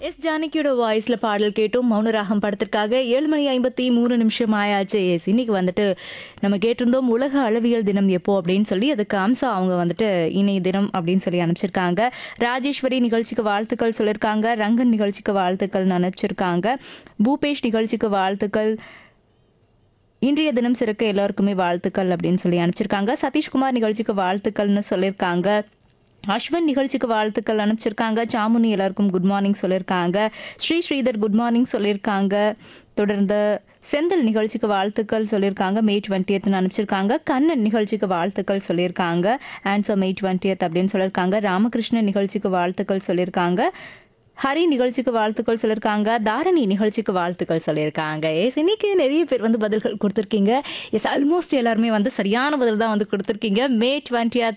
S ஜானகியோட வாய்ஸ்ல பாடல் கேட்டும் மௌனராகம் படத்திற்காக ஏழு மணி ஐம்பத்தி மூணு நிமிஷம் ஆயாச்சு எஸ் இன்னைக்கு வந்துட்டு நம்ம கேட்டிருந்தோம் உலக அளவியல் தினம் எப்போ அப்படின்னு சொல்லி அதுக்கு அம்சா அவங்க வந்துட்டு இணைய தினம் அப்படின்னு சொல்லி அனுப்பிச்சிருக்காங்க ராஜேஸ்வரி நிகழ்ச்சிக்கு வாழ்த்துக்கள் சொல்லியிருக்காங்க ரங்கன் நிகழ்ச்சிக்கு வாழ்த்துக்கள் அனுப்பிச்சிருக்காங்க பூபேஷ் நிகழ்ச்சிக்கு வாழ்த்துக்கள் இன்றைய தினம் சிறக்க எல்லாருக்குமே வாழ்த்துக்கள் அப்படின்னு சொல்லி அனுப்பிச்சிருக்காங்க சதீஷ்குமார் நிகழ்ச்சிக்கு வாழ்த்துக்கள்னு சொல்லியிருக்காங்க அஸ்வன் நிகழ்ச்சிக்கு வாழ்த்துக்கள் அனுப்பிச்சிருக்காங்க சாமுனி எல்லாருக்கும் குட் மார்னிங் சொல்லியிருக்காங்க ஸ்ரீ ஸ்ரீதர் குட் மார்னிங் சொல்லியிருக்காங்க தொடர்ந்து செந்தில் நிகழ்ச்சிக்கு வாழ்த்துக்கள் சொல்லியிருக்காங்க மே டுவெண்ட்டியத்னு அனுப்பிச்சிருக்காங்க கண்ணன் நிகழ்ச்சிக்கு வாழ்த்துக்கள் சொல்லியிருக்காங்க ஆன்சர் மே டுவெண்ட்டியத் அப்படின்னு சொல்லியிருக்காங்க ராமகிருஷ்ணன் நிகழ்ச்சிக்கு வாழ்த்துக்கள் சொல்லியிருக்காங்க ஹரி நிகழ்ச்சிக்கு வாழ்த்துக்கள் சொல்லியிருக்காங்க தாரணி நிகழ்ச்சிக்கு வாழ்த்துக்கள் சொல்லியிருக்காங்க எஸ் இன்னைக்கு நிறைய பேர் வந்து பதில்கள் கொடுத்துருக்கீங்க எஸ் ஆல்மோஸ்ட் எல்லாருமே வந்து சரியான பதில் தான் வந்து கொடுத்துருக்கீங்க மே டுவெண்ட்டியத்